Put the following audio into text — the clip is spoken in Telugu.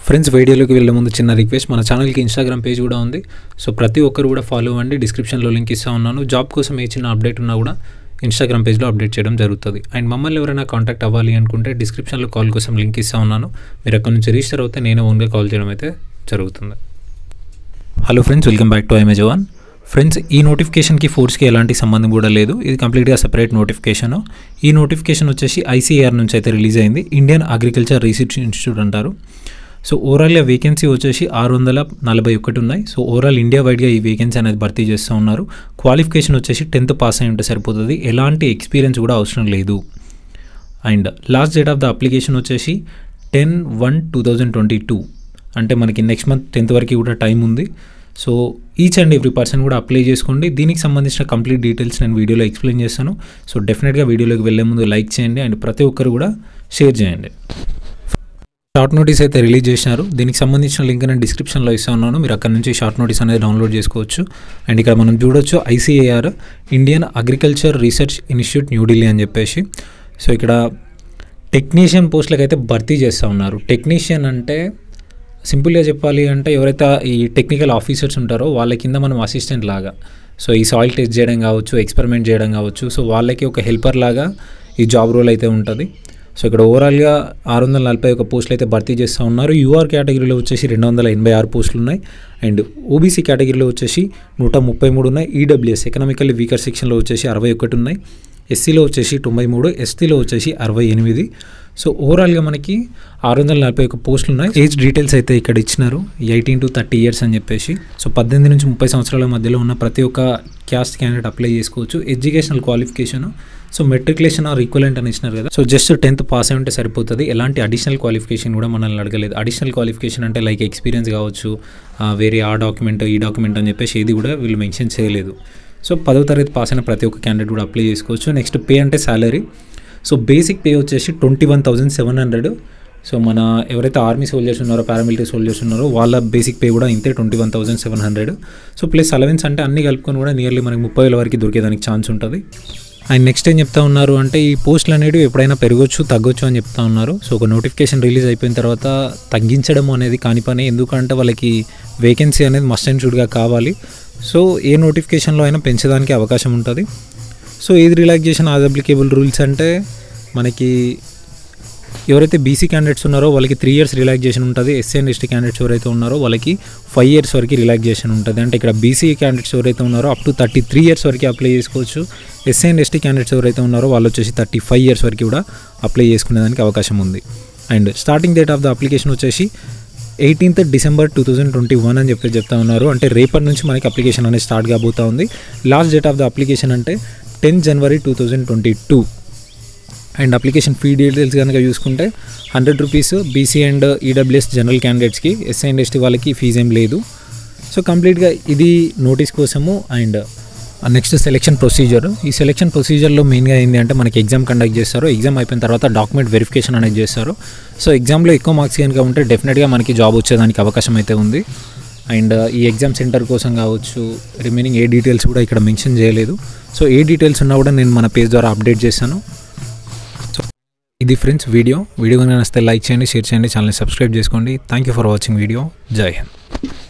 ఫ్రెండ్స్ వీడియోలోకి వెళ్ళే ముందు చిన్న రిక్వెస్ట్ మన ఛానల్కి ఇన్స్టాగ్రామ్ పేజ్ కూడా ఉంది సో ప్రతి ఒక్కరు కూడా ఫాలో అవ్వండి డిస్క్రిప్షన్లో లింక్ ఇస్తా ఉన్నాను జాబ్ కోసం ఏ చిన్న అప్డేట్ ఉన్నా కూడా ఇన్స్టాగ్రామ్ పేజ్లో అప్డేట్ చేయడం జరుగుతుంది అండ్ మమ్మల్ని ఎవరైనా కాంటాక్ట్ అవ్వాలి అనుకుంటే డిస్క్రిప్షన్లో కాల్ కోసం లింక్ ఇస్తా ఉన్నాను మీరు అక్కడ నుంచి రిజిస్టర్ అవుతే నేనే ఓన్గా కాల్ చేయడం అయితే జరుగుతుంది hello friends welcome back to ఐమేజ్ వన్ ఫ్రెండ్స్ ఈ నోటిఫికేషన్కి ఫోర్స్కి ఎలాంటి సంబంధం కూడా లేదు ఇది కంప్లీట్గా సెపరేట్ నోటిఫికేషన్ ఈ నోటిఫికేషన్ వచ్చేసి ఐసీఆర్ నుంచి అయితే రిలీజ్ అయింది ఇండియన్ అగ్రికల్చర్ రీసెర్చ్ ఇన్స్టిట్యూట్ అంటారు సో ఓవరాల్గా వేకెన్సీ వచ్చేసి ఆరు వందల నలభై ఒకటి ఉన్నాయి సో ఓవరాల్ ఇండియా వైడ్గా ఈ వేకెన్సీ అనేది భర్తీ చేస్తూ ఉన్నారు క్వాలిఫికేషన్ వచ్చేసి టెన్త్ పాస్ అయి ఉంటే సరిపోతుంది ఎలాంటి ఎక్స్పీరియన్స్ కూడా అవసరం లేదు and last date of the application వచ్చేసి ten one two thousand twenty two అంటే మనకి నెక్స్ట్ మంత్ టెన్త్ వరకు కూడా టైం ఉంది so each and every person కూడా అప్లై చేసుకోండి దీనికి సంబంధించిన కంప్లీట్ డీటెయిల్స్ నేను వీడియోలో ఎక్స్ప్లెయిన్ చేస్తాను సో డెఫినెట్గా వీడియోలోకి వెళ్ళే ముందు లైక్ చేయండి అండ్ ప్రతి ఒక్కరు కూడా షేర్ చేయండి షార్ట్ నోటీస్ అయితే రిలీజ్ చేసినారు దీనికి సంబంధించిన లింక్ నేను డిస్క్రిప్షన్లో ఇస్తా ఉన్నాను మీరు అక్కడ నుంచి షార్ట్ నోటీస్ అనేది డౌన్లోడ్ చేసుకోవచ్చు అండ్ ఇక్కడ మనం చూడొచ్చు ICAR Indian agriculture research institute New Delhi అని చెప్పేసి సో ఇక్కడ టెక్నీషియన్ పోస్టులకు అయితే భర్తీ చేస్తూ ఉన్నారు టెక్నీషియన్ అంటే సింపుల్గా చెప్పాలి అంటే ఎవరైతే ఈ టెక్నికల్ ఆఫీసర్స్ ఉంటారో వాళ్ళ కింద మనం అసిస్టెంట్ లాగా సో ఈ సాయిల్ టెస్ట్ చేయడం కావచ్చు ఎక్స్పెరిమెంట్ చేయడం కావచ్చు సో వాళ్ళకి ఒక హెల్పర్ లాగా ఈ జాబ్ రోల్ అయితే ఉంటుంది సో ఇక్కడ ఓవరాల్గా ఆరు వందల నలభై ఒక పోస్టులు అయితే భర్తీ చేస్తూ ఉన్నారు యూఆర్ కేటగిరీలో వచ్చేసి రెండు వందల ఎనభై ఆరు పోస్టులు ఉన్నాయి అండ్ ఓబీసీ కేటగిరీలో వచ్చేసి నూట ముప్పై మూడు ఉన్నాయి ఈడబ్ల్యూఎస్ ఎకనామికల్లీ వీకర్ సెక్షన్లో వచ్చేసి అరవై ఒకటి ఉన్నాయి ఎస్సీలో వచ్చేసి తొంభై మూడు ఎస్టీలో వచ్చేసి అరవై ఎనిమిది సో ఓవరాల్గా మనకి ఆరు వందల నలభై ఒక పోస్టులు ఉన్నాయి ఏజ్ డీటెయిల్స్ అయితే ఇక్కడ ఇచ్చినారు ఎయిటీన్ టు థర్టీ ఇయర్స్ అని చెప్పేసి సో పద్దెనిమిది నుంచి ముప్పై సంవత్సరాల మధ్యలో ఉన్న ప్రతి ఒక్క క్యాస్ట్ క్యాండిడేట్ అప్లై చేసుకోవచ్చు educational qualification so matriculation or equivalent అని ఇచ్చినారు కదా సో జస్ట్ టెన్త్ పాస్ అయి ఉంటే సరిపోతుంది ఎలాంటి అడిషనల్ క్వాలిఫికేషన్ కూడా మనల్ని అడగలేదు అడిషనల్ క్వాలిఫికేషన్ అంటే లైక్ ఎక్స్పీరియన్స్ కావచ్చు వేరే ఆ డాక్యుమెంట్ ఈ డాక్యుమెంట్ అని చెప్పేసి ఏది కూడా వీళ్ళు మెన్షన్ చేయలేదు సో పదో తరగతి పాస్ అయిన ప్రతి ఒక్క క్యాండిడేట్ కూడా అప్లై చేసుకోవచ్చు నెక్స్ట్ పే అంటే శాలరీ సో బేసిక్ పే వచ్చేసి twenty one thousand seven hundred so మన ఎవరైతే ఆర్మీ సోల్జర్స్ ఉన్నారో పారామిలిటరీ సోల్జర్స్ ఉన్నారో వాళ్ళ బేసిక్ పే కూడా ఇంతే twenty one thousand seven hundred so plus allowance అంటే అన్ని కలుపుకొని కూడా నియర్లీ మనకి ముప్పై వేల వరకు దొరికేదానికి ఛాన్స్ ఉంటుంది అండ్ నెక్స్ట్ ఏం చెప్తా ఉన్నారు అంటే ఈ పోస్టులు అనేవి ఎప్పుడైనా పెరగొచ్చు తగ్గొచ్చు అని చెప్తా ఉన్నారు సో ఒక నోటిఫికేషన్ రిలీజ్ అయిపోయిన తర్వాత తగ్గించడం అనేది కాని పని ఎందుకంటే వాళ్ళకి వేకెన్సీ అనేది మస్ట్ అండ్ షుడ్గా కావాలి సో ఏ నోటిఫికేషన్లో అయినా పెంచడానికి అవకాశం ఉంటుంది సో ఏది రిలాక్సేషన్ ఆజ్ అప్లికేబుల్ రూల్స్ అంటే మనకి ఎవరైతే బీసీ క్యాండిడేట్స్ ఉన్నారో వాళ్ళకి త్రీ ఇయర్స్ రిలాక్సేషన్ ఉంటుంది ఎస్సీ అండ్ ఎస్టీ క్యాండిడేట్స్ ఎవరైతే ఉన్నారో వాళ్ళకి ఫైవ్ ఇయర్స్ వరకు రిలాక్సేషన్ ఉంటుంది అంటే ఇక్కడ బీసీ క్యాండిడేట్స్ ఎవరైతే ఉన్నారో up to thirty three years వరకు అప్లై చేసుకోవచ్చు ఎస్సీ అండ్ ఎస్టీ క్యాండిడేట్స్ ఎవరైతే ఉన్నారో వాళ్ళు వచ్చేసి థర్టీ ఫైవ్ ఇయర్స్ వరకు కూడా అప్లై చేసుకునేదానికి అవకాశం ఉంది and starting date of the application వచ్చేసి eighteenth December two thousand twenty one అని చెప్పి చెప్తా ఉన్నారు అంటే రేపటి నుంచి మనకి అప్లికేషన్ అనేది స్టార్ట్ కాబోతా ఉంది last date of the application అంటే ten January two thousand twenty two and application fee details కనుక చూసుకుంటే hundred rupees BC and EWS general క్యాండిడేట్స్కి ఎస్ఐ అండ్ ఎస్టీ వాళ్ళకి ఫీజు ఏం లేదు సో కంప్లీట్గా ఇది నోటీస్ కోసము అండ్ నెక్స్ట్ సెలెక్షన్ ప్రొసీజర్ ఈ సెలెక్షన్ ప్రొసీజర్లో మెయిన్గా ఏంటి అంటే మనకి ఎగ్జామ్ కండక్ట్ చేస్తారు ఎగ్జామ్ అయిపోయిన తర్వాత డాక్యుమెంట్ వెరిఫికేషన్ అనేది చేస్తారు సో ఎగ్జామ్లో ఎక్కువ మార్క్స్ కనుక ఉంటే డెఫినెట్గా మనకి జాబ్ వచ్చేదానికి అవకాశం అయితే ఉంది అండ్ ఈ ఎగ్జామ్ సెంటర్ కోసం కావచ్చు రిమైనింగ్ ఏ డీటెయిల్స్ కూడా ఇక్కడ మెన్షన్ చేయలేదు సో ఏ డీటెయిల్స్ ఉన్నా కూడా నేను మన పేజ్ ద్వారా అప్డేట్ చేశాను సో ఇది ఫ్రెండ్స్ వీడియో వీడియో కనుక నచ్చితే లైక్ చేయండి షేర్ చేయండి ఛానల్ని సబ్స్క్రైబ్ చేసుకోండి thank you for watching video జై హింద్